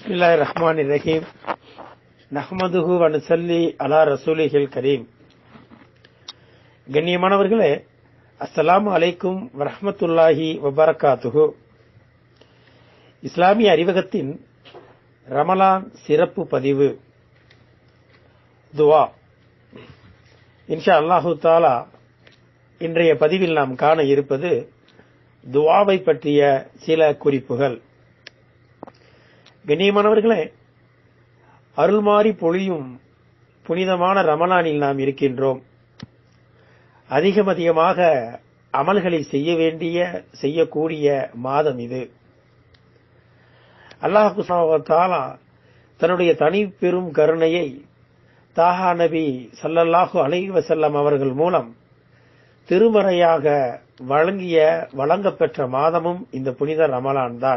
பிஸ்மில்லாஹிர் ரஹ்மானிர் ரஹீம் நஹ்மதுஹு வ நுஸல்லி அலா ரசூலிஹில் கரீம் கண்ணியமானவர்களே அஸ்ஸலாமு அலைக்கும் வரஹ்மத்துல்லாஹி வபரகாத்துஹு இஸ்லாமிய அறிவகத்தின் ரமலான் சிறப்பு பதிவு துவா இன்ஷா அல்லாஹு தாலா இன்றைய பதிவில் நாம் காண இருப்பது துவாவை பற்றிய சில குறிப்புகள் கண்ணியமானவர்களே அருள்மாறி பொழியும் புனிதமான ரமலானில் நாம் இருக்கின்றோம் அதிகம் அதிகமாக அமல்களை செய்ய வேண்டிய செய்யக்கூடிய மாதம் இது அல்லாஹு தாலா தன்னுடைய தனி பெரும் கருணையை தாஹா நபி சல்லல்லாஹு அலைஹி வஸல்லம் அவர்கள் மூலம் திருமறையாக வழங்கிய வழங்கப்பெற்ற மாதமும் இந்த புனித ரமலான் தான்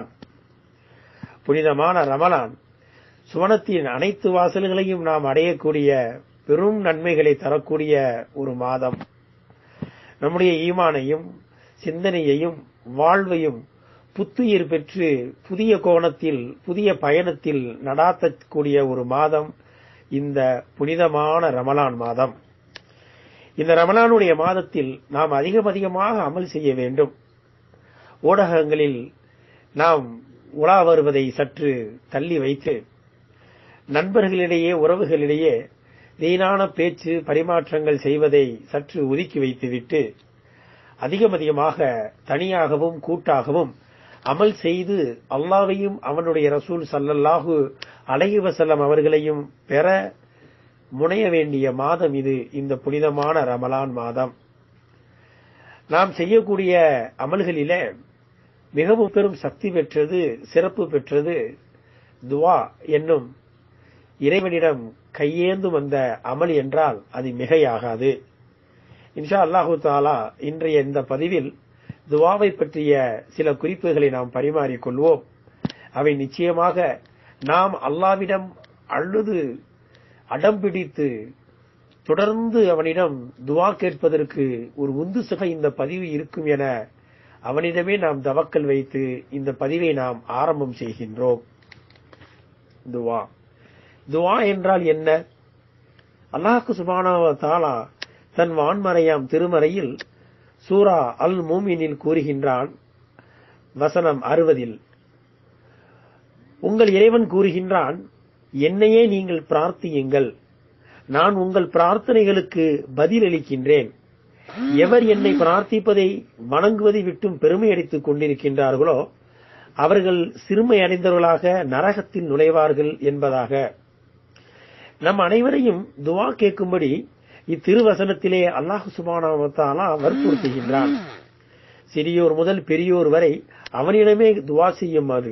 புனிதமான ரமலான் சுவனத்தின் அனைத்து வாசல்களையும் நாம் அடையக்கூடிய பெரும் நன்மைகளை தரக்கூடிய ஒரு மாதம் நம்முடைய ஈமானையும் சிந்தனையையும் வாழ்வையும் புத்துயிர் பெற்று புதிய கோணத்தில் புதிய பயணத்தில் நடாத்தக்கூடிய ஒரு மாதம் இந்த புனிதமான ரமலான் மாதம் இந்த ரமலானுடைய மாதத்தில் நாம் அதிகம் அதிகமாக அமல் செய்ய வேண்டும் ஊடகங்களில் நாம் உலா வருவதை சற்று தள்ளி வைத்து நண்பர்களிடையே உறவுகளிடையே வீணான பேச்சு பரிமாற்றங்கள் செய்வதை சற்று ஒதுக்கி வைத்துவிட்டு அதிகம் அதிகமாக தனியாகவும் கூட்டாகவும் அமல் செய்து அல்லாவையும் அவனுடைய ரசூல் சல்லல்லாஹு அலைஹி வசல்லம் அவர்களையும் பெற முனைய வேண்டிய மாதம் இது இந்த புனிதமான ரமலான் மாதம் நாம் செய்யக்கூடிய அமல்களிலே மிகவும் பெரும் சக்தி பெற்றது சிறப்பு பெற்றது துவா என்னும் இறைவனிடம் கையேந்து வந்த அமல் என்றால் அது மிகையாகாது இன்ஷா அல்லாஹு தாலா இன்றைய இந்த பதிவில் துவாவை பற்றிய சில குறிப்புகளை நாம் பரிமாறிக்கொள்வோம் அவை நிச்சயமாக நாம் அல்லாவிடம் அழுது அடம் பிடித்து தொடர்ந்து அவனிடம் துவா கேட்பதற்கு ஒரு உந்து சுகை இந்த பதிவு இருக்கும் என அவனிடமே நாம் தவக்கல் வைத்து இந்த பதிவை நாம் ஆரம்பம் செய்கின்றோம் துவா துவா என்றால் என்ன அல்லாஹு சுபானாவ தாலா தன் வான்மறையாம் திருமறையில் சூரா அல் மூமினில் கூறுகின்றான் வசனம் அறுபதில் உங்கள் இறைவன் கூறுகின்றான் என்னையே நீங்கள் பிரார்த்தியுங்கள் நான் உங்கள் பிரார்த்தனைகளுக்கு பதிலளிக்கின்றேன் எவர் என்னை பிரார்த்திப்பதை வணங்குவதை விட்டும் பெருமை அடித்துக் கொண்டிருக்கின்றார்களோ அவர்கள் சிறுமை அடைந்தவர்களாக நரகத்தில் நுழைவார்கள் என்பதாக நம் அனைவரையும் துவா கேட்கும்படி இத்திருவசனத்திலே அல்லாஹு சுபானாவத்தாலா வற்புறுத்துகின்றான் சிறியோர் முதல் பெரியோர் வரை அவனிடமே துவா செய்யுமாறு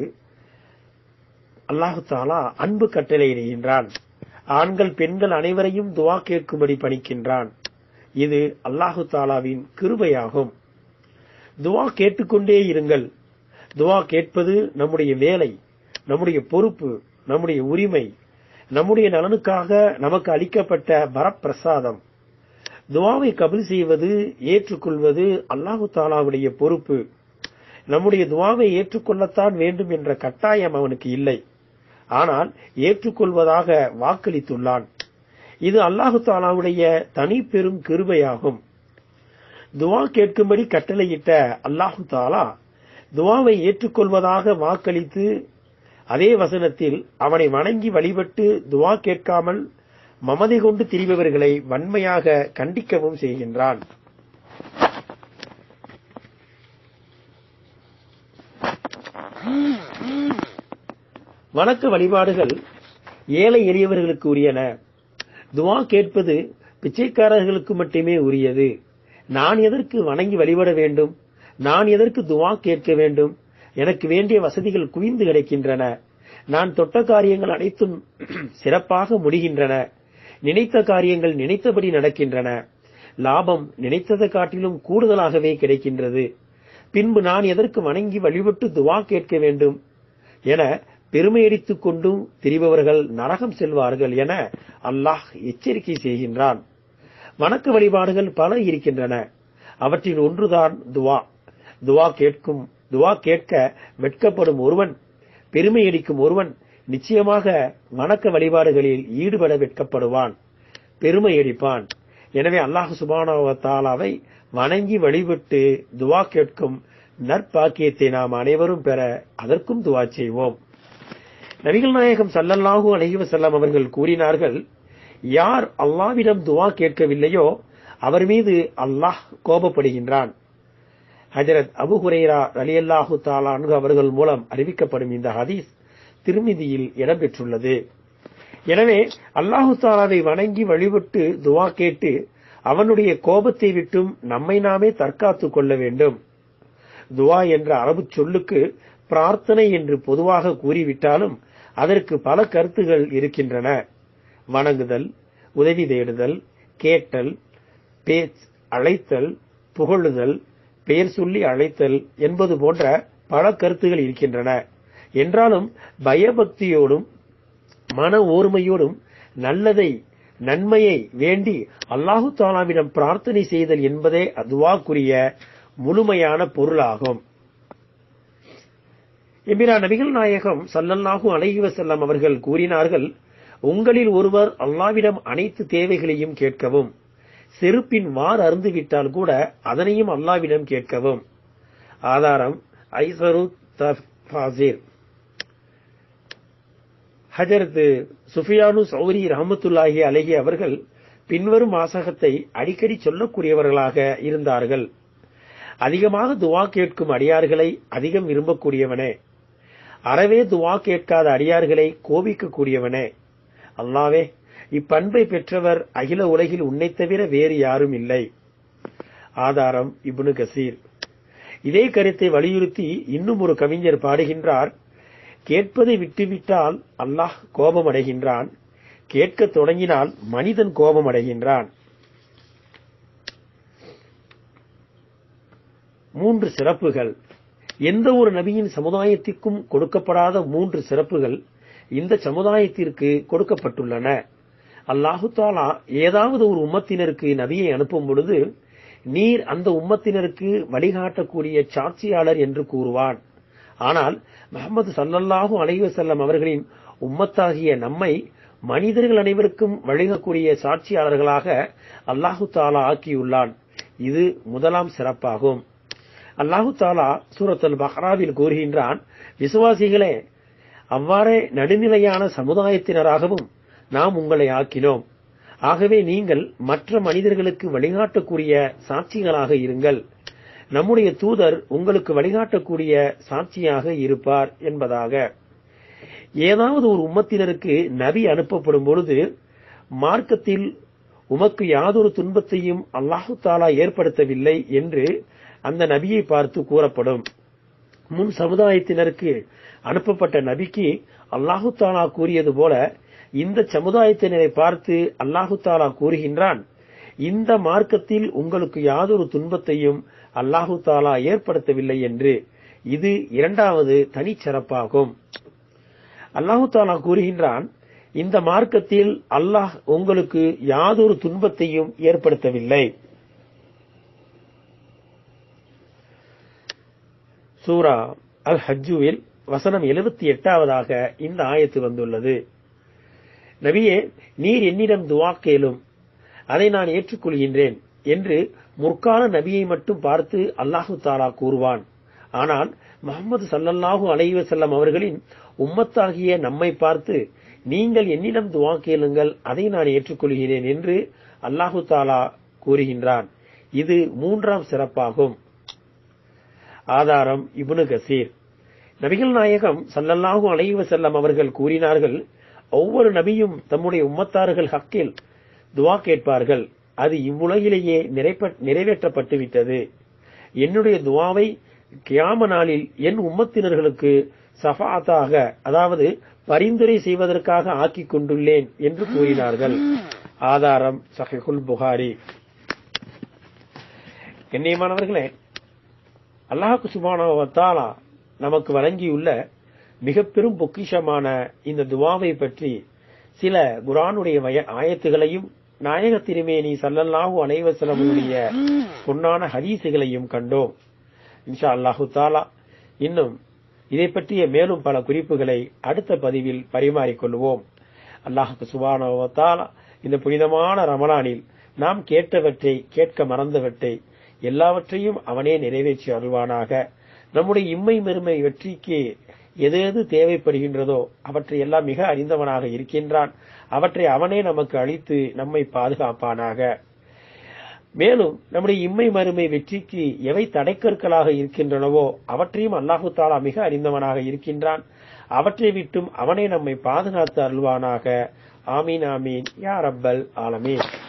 அல்லாஹு தாலா அன்பு கட்டளையிடுகின்றான் ஆண்கள் பெண்கள் அனைவரையும் துவா கேட்கும்படி பணிக்கின்றான் இது அல்லாஹு தாலாவின் கிருபையாகும் துவா கேட்டுக்கொண்டே இருங்கள் துவா கேட்பது நம்முடைய வேலை நம்முடைய பொறுப்பு நம்முடைய உரிமை நம்முடைய நலனுக்காக நமக்கு அளிக்கப்பட்ட வரப்பிரசாதம் துவாவை கபில் செய்வது ஏற்றுக்கொள்வது அல்லாஹு தாலாவுடைய பொறுப்பு நம்முடைய துவாவை ஏற்றுக்கொள்ளத்தான் வேண்டும் என்ற கட்டாயம் அவனுக்கு இல்லை ஆனால் ஏற்றுக்கொள்வதாக வாக்களித்துள்ளான் இது அல்லாஹு தாலாவுடைய தனி பெரும் கிருபையாகும் துவா கேட்கும்படி கட்டளையிட்ட அல்லாஹு தாலா துவாவை ஏற்றுக்கொள்வதாக வாக்களித்து அதே வசனத்தில் அவனை வணங்கி வழிபட்டு துவா கேட்காமல் மமதை கொண்டு திரிபவர்களை வன்மையாக கண்டிக்கவும் செய்கின்றான் வணக்க வழிபாடுகள் ஏழை எளியவர்களுக்கு உரியன துவா கேட்பது பிச்சைக்காரர்களுக்கு மட்டுமே உரியது நான் எதற்கு வணங்கி வழிபட வேண்டும் நான் எதற்கு துவா கேட்க வேண்டும் எனக்கு வேண்டிய வசதிகள் குவிந்து கிடைக்கின்றன நான் தொட்ட காரியங்கள் அனைத்தும் சிறப்பாக முடிகின்றன நினைத்த காரியங்கள் நினைத்தபடி நடக்கின்றன லாபம் நினைத்ததை காட்டிலும் கூடுதலாகவே கிடைக்கின்றது பின்பு நான் எதற்கு வணங்கி வழிபட்டு துவா கேட்க வேண்டும் என பெருமையடித்துக் கொண்டும் திரிபவர்கள் நரகம் செல்வார்கள் என அல்லாஹ் எச்சரிக்கை செய்கின்றான் வணக்க வழிபாடுகள் பல இருக்கின்றன அவற்றில் ஒன்றுதான் துவா துவா கேட்கும் துவா கேட்க வெட்கப்படும் ஒருவன் பெருமையடிக்கும் ஒருவன் நிச்சயமாக வணக்க வழிபாடுகளில் ஈடுபட வெட்கப்படுவான் பெருமையடிப்பான் எனவே அல்லாஹ் சுபானாவை வணங்கி வழிபட்டு துவா கேட்கும் நற்பாக்கியத்தை நாம் அனைவரும் பெற அதற்கும் துவா செய்வோம் நபிகள் நாயகம் சல்லல்லாஹு அலைஹி வஸல்லம் அவர்கள் கூறினார்கள் யார் அல்லாவிடம் துவா கேட்கவில்லையோ அவர் மீது அல்லாஹ் கோபப்படுகின்றான் ஹஜரத் அபு ஹுரைரா ரலியல்லாஹு தாலானு அவர்கள் மூலம் அறிவிக்கப்படும் இந்த ஹதீஸ் திருமிதியில் இடம்பெற்றுள்ளது எனவே அல்லாஹு தாலாவை வணங்கி வழிபட்டு துவா கேட்டு அவனுடைய கோபத்தை விட்டும் நம்மை நாமே தற்காத்துக் கொள்ள வேண்டும் துவா என்ற அரபு சொல்லுக்கு பிரார்த்தனை என்று பொதுவாக கூறிவிட்டாலும் அதற்கு பல கருத்துகள் இருக்கின்றன வணங்குதல் உதவி தேடுதல் கேட்டல் பேச் அழைத்தல் புகழுதல் பெயர் சொல்லி அழைத்தல் என்பது போன்ற பல கருத்துகள் இருக்கின்றன என்றாலும் பயபக்தியோடும் மன ஓர்மையோடும் நல்லதை நன்மையை வேண்டி அல்லாஹு தாலாவிடம் பிரார்த்தனை செய்தல் என்பதே அதுவாக்குரிய முழுமையான பொருளாகும் எம்பிரா நபிகள் நாயகம் சல்லல்லாஹு அலைஹி வஸல்லம் அவர்கள் கூறினார்கள் உங்களில் ஒருவர் அல்லாவிடம் அனைத்து தேவைகளையும் கேட்கவும் செருப்பின் வார் அருந்துவிட்டால் கூட அதனையும் அல்லாவிடம் கேட்கவும் ஆதாரம் ஐசரு தஃபாசிர் ஹஜரத் சுஃபியானு சௌரி ரஹமத்துல்லாஹி அலஹி அவர்கள் பின்வரும் வாசகத்தை அடிக்கடி சொல்லக்கூடியவர்களாக இருந்தார்கள் அதிகமாக துவா கேட்கும் அடியார்களை அதிகம் விரும்பக்கூடியவனே அறவே துவா கேட்காத அடியார்களை கோபிக்கக்கூடியவனே அல்லாவே இப்பண்பை பெற்றவர் அகில உலகில் உன்னை தவிர வேறு யாரும் இல்லை ஆதாரம் இப்னு கசீர் இதே கருத்தை வலியுறுத்தி இன்னும் ஒரு கவிஞர் பாடுகின்றார் கேட்பதை விட்டுவிட்டால் அல்லாஹ் கோபமடைகின்றான் கேட்கத் தொடங்கினால் மனிதன் கோபமடைகின்றான் மூன்று சிறப்புகள் எந்த ஒரு நபியின் சமுதாயத்திற்கும் கொடுக்கப்படாத மூன்று சிறப்புகள் இந்த சமுதாயத்திற்கு கொடுக்கப்பட்டுள்ளன அல்லாஹு தாலா ஏதாவது ஒரு உம்மத்தினருக்கு நபியை அனுப்பும் பொழுது நீர் அந்த உம்மத்தினருக்கு வழிகாட்டக்கூடிய சாட்சியாளர் என்று கூறுவான் ஆனால் முகமது சல்லல்லாஹு அலைவசல்லம் அவர்களின் உம்மத்தாகிய நம்மை மனிதர்கள் அனைவருக்கும் வழங்கக்கூடிய சாட்சியாளர்களாக அல்லாஹு தாலா ஆக்கியுள்ளான் இது முதலாம் சிறப்பாகும் அல்லாஹு தாலா சூரத்தல் பஹ்ராவில் கூறுகின்றான் விசுவாசிகளே அவ்வாறே நடுநிலையான சமுதாயத்தினராகவும் நாம் உங்களை ஆக்கினோம் ஆகவே நீங்கள் மற்ற மனிதர்களுக்கு வழிகாட்டக்கூடிய சாட்சிகளாக இருங்கள் நம்முடைய தூதர் உங்களுக்கு வழிகாட்டக்கூடிய சாட்சியாக இருப்பார் என்பதாக ஏதாவது ஒரு உம்மத்தினருக்கு நபி அனுப்பப்படும் பொழுது மார்க்கத்தில் உமக்கு யாதொரு துன்பத்தையும் அல்லாஹு தாலா ஏற்படுத்தவில்லை என்று அந்த நபியை பார்த்து கூறப்படும் முன் சமுதாயத்தினருக்கு அனுப்பப்பட்ட நபிக்கு அல்லாஹு தாலா கூறியது போல இந்த சமுதாயத்தினரை பார்த்து அல்லாஹு தாலா கூறுகின்றான் இந்த மார்க்கத்தில் உங்களுக்கு யாதொரு துன்பத்தையும் அல்லாஹு தாலா ஏற்படுத்தவில்லை என்று இது இரண்டாவது தனிச்சிறப்பாகும் அல்லாஹு தாலா கூறுகின்றான் இந்த மார்க்கத்தில் அல்லாஹ் உங்களுக்கு யாதொரு துன்பத்தையும் ஏற்படுத்தவில்லை சூரா அல் ஹஜ்ஜுவில் வசனம் எழுபத்தி எட்டாவதாக இந்த ஆயத்து வந்துள்ளது நபியே நீர் என்னிடம் துவா கேளும் அதை நான் ஏற்றுக்கொள்கின்றேன் என்று முற்கால நபியை மட்டும் பார்த்து அல்லாஹு தாலா கூறுவான் ஆனால் முகமது சல்லல்லாஹு அலைவசல்லம் அவர்களின் உம்மத்தாகிய நம்மை பார்த்து நீங்கள் என்னிடம் துவா கேளுங்கள் அதை நான் ஏற்றுக்கொள்கிறேன் என்று அல்லாஹு தாலா கூறுகின்றான் இது மூன்றாம் சிறப்பாகும் ஆதாரம் இப்னு கசீர் நபிகள் நாயகம் சல்லல்லாஹு அலைவ செல்லம் அவர்கள் கூறினார்கள் ஒவ்வொரு நபியும் தம்முடைய உம்மத்தார்கள் ஹக்கில் துவா கேட்பார்கள் அது இவ்வுலகிலேயே நிறைவேற்றப்பட்டு விட்டது என்னுடைய துவாவை கியாம நாளில் என் உம்மத்தினர்களுக்கு சஃபாத்தாக அதாவது பரிந்துரை செய்வதற்காக ஆக்கிக் கொண்டுள்ளேன் என்று கூறினார்கள் ஆதாரம் சஹிகுல் புகாரி கண்ணியமானவர்களே அல்லாஹு சுபானவத்தாலா நமக்கு வழங்கியுள்ள மிக பெரும் பொக்கிஷமான இந்த துவாவை பற்றி சில குரானுடைய ஆயத்துகளையும் நாயக திருமேனி சல்லல்லாஹு அனைவசலமுடைய பொன்னான ஹதீசுகளையும் கண்டோம் இன்ஷா அல்லாஹு தாலா இன்னும் இதை பற்றிய மேலும் பல குறிப்புகளை அடுத்த பதிவில் பரிமாறிக்கொள்வோம் அல்லாஹுக்கு சுபானவத்தால் இந்த புனிதமான ரமலானில் நாம் கேட்டவற்றை கேட்க மறந்தவற்றை எல்லாவற்றையும் அவனே நிறைவேற்றி அருள்வானாக நம்முடைய இம்மை மெருமை வெற்றிக்கு எது எது தேவைப்படுகின்றதோ அவற்றை எல்லாம் மிக அறிந்தவனாக இருக்கின்றான் அவற்றை அவனே நமக்கு அளித்து நம்மை பாதுகாப்பானாக மேலும் நம்முடைய இம்மை மறுமை வெற்றிக்கு எவை தடைக்கற்களாக இருக்கின்றனவோ அவற்றையும் அல்லாஹு தாலா மிக அறிந்தவனாக இருக்கின்றான் அவற்றை விட்டும் அவனே நம்மை பாதுகாத்து அருள்வானாக ஆமீன் ஆமீன் யா ரப்பல் ஆலமீன்